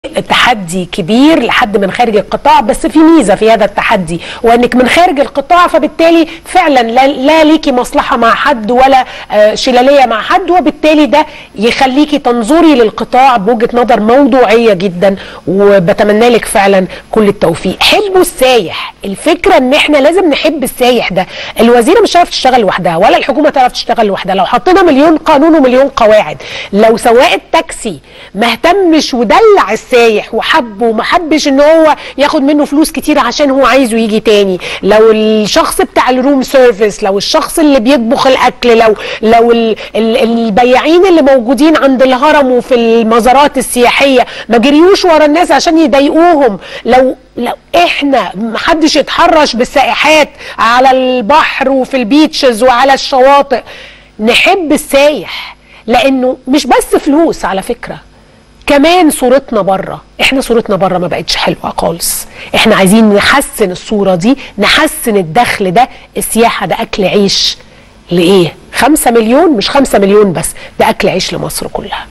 تحدي كبير لحد من خارج القطاع بس في ميزه في هذا التحدي وانك من خارج القطاع فبالتالي فعلا لا, لا ليكي مصلحه مع حد ولا آه، شلاليه مع حد وبالتالي ده يخليكي تنظري للقطاع بوجهه نظر موضوعيه جدا وبتمنى لك فعلا كل التوفيق حبوا السايح الفكره ان احنا لازم نحب السايح ده الوزيره مش هتعرف تشتغل لوحدها ولا الحكومه تعرف تشتغل لوحدها لو حطينا مليون قانون ومليون قواعد لو سواق التاكسي ما اهتمش ودلع السايح وحبه وما حبش ان هو ياخد منه فلوس كتير عشان هو عايزه يجي تاني لو الشخص بتاع الروم سيرفيس لو الشخص اللي بيطبخ الاكل لو لو ال ال البياعين اللي موجودين عند الهرم وفي المزارات السياحيه ما جريوش ورا الناس عشان يضايقوهم لو لو احنا محدش يتحرش بالسائحات على البحر وفي البيتشز وعلى الشواطئ نحب السايح لانه مش بس فلوس على فكره كمان صورتنا بره احنا صورتنا بره ما بقتش حلوه خالص احنا عايزين نحسن الصوره دي نحسن الدخل ده السياحه ده اكل عيش لايه خمسة مليون مش خمسة مليون بس ده اكل عيش لمصر كلها